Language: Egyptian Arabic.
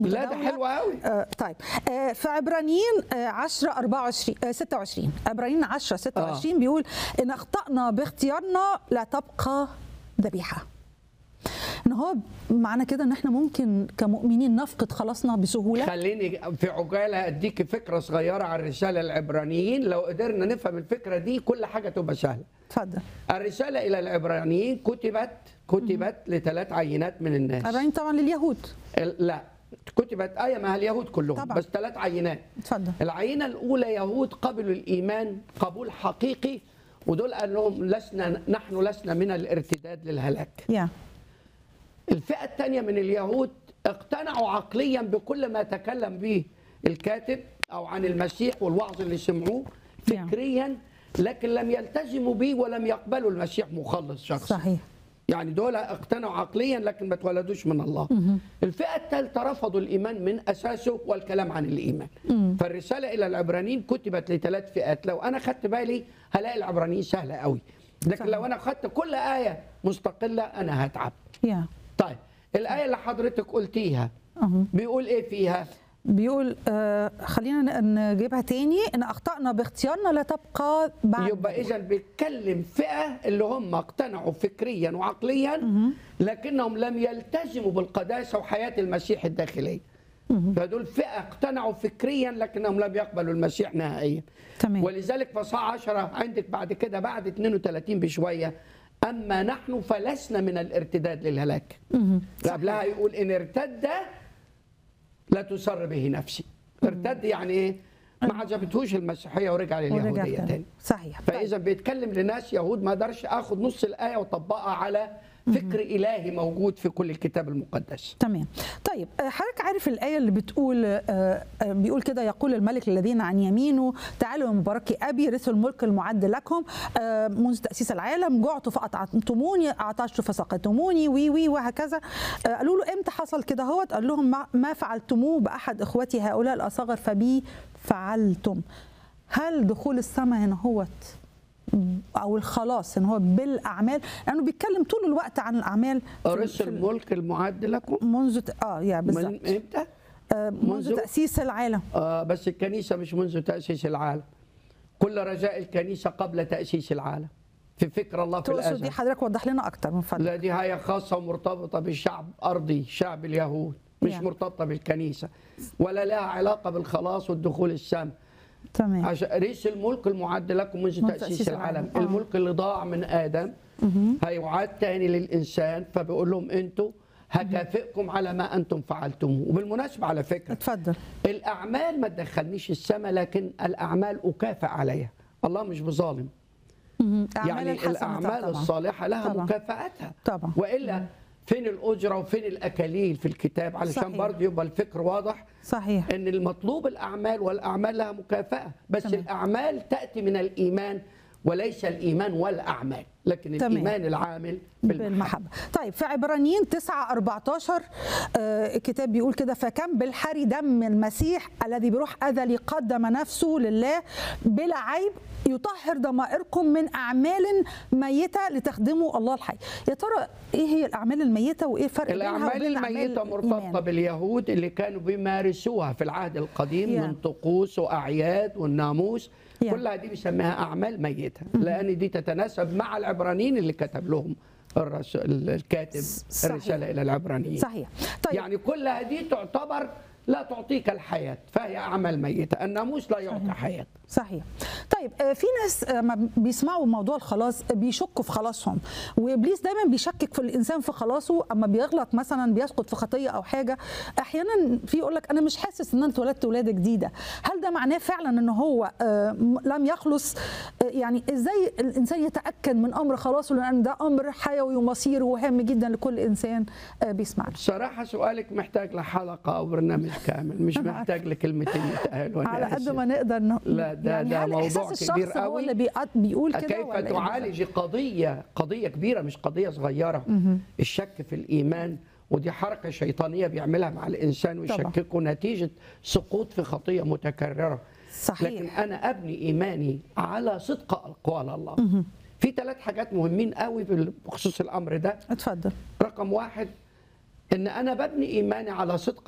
لا ده متداولة. حلو قوي آه طيب آه في عبرانيين آه 10 24 آه 26 عبرانيين 10 26 بيقول ان اخطانا باختيارنا لا تبقى ذبيحه ان هو معنى كده ان احنا ممكن كمؤمنين نفقد خلاصنا بسهوله خليني في عجاله اديك فكره صغيره عن الرساله العبرانيين لو قدرنا نفهم الفكره دي كل حاجه تبقى سهله اتفضل الرساله الى العبرانيين كتبت كتبت لثلاث عينات من الناس عبرانيين طبعا لليهود ال- لا كتبت آية ما اليهود كلهم طبعا. بس ثلاث عينات اتفضل العينة الأولى يهود قبلوا الإيمان قبول حقيقي ودول قال لهم لسنا نحن لسنا من الارتداد للهلاك يا الفئة الثانية من اليهود اقتنعوا عقليا بكل ما تكلم به الكاتب أو عن المسيح والوعظ اللي سمعوه نعم. فكريا لكن لم يلتزموا به ولم يقبلوا المسيح مخلص شخصي صحيح يعني دول اقتنعوا عقليا لكن ما اتولدوش من الله الفئة الثالثة رفضوا الإيمان من أساسه والكلام عن الإيمان فالرسالة إلى العبرانيين كتبت لثلاث فئات لو أنا خدت بالي هلاقي العبرانيين سهلة قوي لكن صحيح. لو أنا خدت كل آية مستقلة أنا هتعب يا طيب الآية اللي حضرتك قلتيها أهو. بيقول إيه فيها بيقول آه خلينا ن- نجيبها تاني ان اخطانا باختيارنا لا تبقى بعد يبقى إذا بيتكلم فئة اللي هم اقتنعوا فكريا وعقليا لكنهم لم يلتزموا بالقداسة وحياة المسيح الداخلية فدول فئة اقتنعوا فكريا لكنهم لم يقبلوا المسيح نهائيا تمام ولذلك فصاع 10 عندك بعد كده بعد 32 بشوية أما نحن فلسنا من الارتداد للهلاك مهم. قبلها يقول إن ارتد لا تسر به نفسي ارتد يعني إيه ما عجبتهوش المسيحية ورجع ورجع لليهودية تاني. تاني صحيح طيب. فاذا بيتكلم لناس يهود ما قدرش اخد نص الايه واطبقها على فكر الهي موجود في كل الكتاب المقدس تمام طيب آه، حضرتك عارف الآية اللي بتقول آه، آه، بيقول كده يقول الملك للذين عن يمينه تعالوا من بركة أبي رثوا الملك المعد لكم آه، منذ تأسيس العالم جعت فأطعمتموني عطشت فسقتموني وي وي وهكذا آه، قالوا له إمتى حصل كده هو قال لهم ما- ما فعلتموه بأحد إخوتي هؤلاء الأصغر فبي فعلتم هل دخول السماء هنا هوت او الخلاص ان هو بالاعمال لانه بيتكلم طول الوقت عن الاعمال في- ارث في- الملك المعد لكم منذ ت... اه يا بالظبط من امتى؟ آه، منذ منذ- تاسيس العالم آه بس الكنيسه مش منذ تاسيس العالم كل رجاء الكنيسه قبل تاسيس العالم في فكر الله في تقصد الازل دي حضرتك وضح لنا اكتر من فضلك لا دي هي خاصة ومرتبطة بالشعب أرضي شعب اليهود مش يعني. مرتبطة بالكنيسة ولا لها علاقة بالخلاص والدخول السماء تمام عشان ريس الملك المعد لكم منذ منذ تأسيس تأسيس العالم العالم. آه. الملك اللي ضاع من آدم هيعاد تاني للإنسان فبيقول لهم أنتوا هكافئكم على ما أنتم فعلتموه وبالمناسبة على فكرة اتفضل الأعمال ما تدخلنيش السماء لكن الأعمال أكافئ عليها الله مش بظالم مهم. أعمال يعني الحسنة الأعمال طبعا. الصالحة لها طبعا. مكافآتها طبعا. وإلا فين الأجرة وفين الأكاليل في الكتاب علشان صحيح. برضه يبقى الفكر واضح صحيح ان المطلوب الاعمال والاعمال لها مكافاه بس تمام. الاعمال تاتي من الايمان وليس الايمان والاعمال لكن تمام. الايمان العامل بالمحبه بالمحبة طيب في عبرانيين 9 14 آه الكتاب بيقول كده فكم بالحري دم المسيح الذي بروح أذلي قدم نفسه لله بلا عيب يطهر ضمائركم من أعمال ميتة لتخدموا الله الحي يا ترى إيه هي الأعمال الميتة وإيه الفرق بينها الاعمال وبين أعمال الميته مرتبطه الإيمان؟ باليهود اللي كانوا بيمارسوها في العهد القديم يا. من طقوس واعياد والناموس يا. كلها دي بيسميها اعمال ميته لان دي تتناسب مع العبرانيين اللي كتب لهم الرسول الكاتب صحيح. الرساله الى العبرانيين صحيح طيب يعني كل هذه تعتبر لا تعطيك الحياة فهي أعمال ميتة الناموس لا يعطي حياة صحيح طيب آه، في ناس آه، ما بيسمعوا موضوع الخلاص بيشكوا في خلاصهم وابليس دايما بيشكك في الانسان في خلاصه اما بيغلط مثلا بيسقط في خطيه او حاجه احيانا في يقول لك انا مش حاسس ان انا اتولدت ولاده جديده هل ده معناه فعلا ان هو آه، م- لم يخلص آه، يعني ازاي الانسان يتاكد من امر خلاصه لان ده امر حيوي ومصيري وهام جدا لكل انسان آه، بيسمعنا بصراحة سؤالك محتاج لحلقة أو برنامج كامل مش محتاج لكلمتين يتقالوا أنا على قد آسف. ما نقدر ن... لا، ده- ده هل موضوع إحساس الشخص كبير هو قوي. اللي بيقط- بيقول كده كيف ولا إيه تعالج قضية قضية كبيرة مش قضية صغيرة الشك في الإيمان ودي حركة شيطانية بيعملها مع الإنسان ويشككه نتيجة سقوط في خطية متكررة صحيح. لكن أنا أبني إيماني على صدق أقوال الله في ثلاث حاجات مهمين قوي بخصوص الأمر ده اتفضل رقم واحد ان انا ببني ايماني على صدق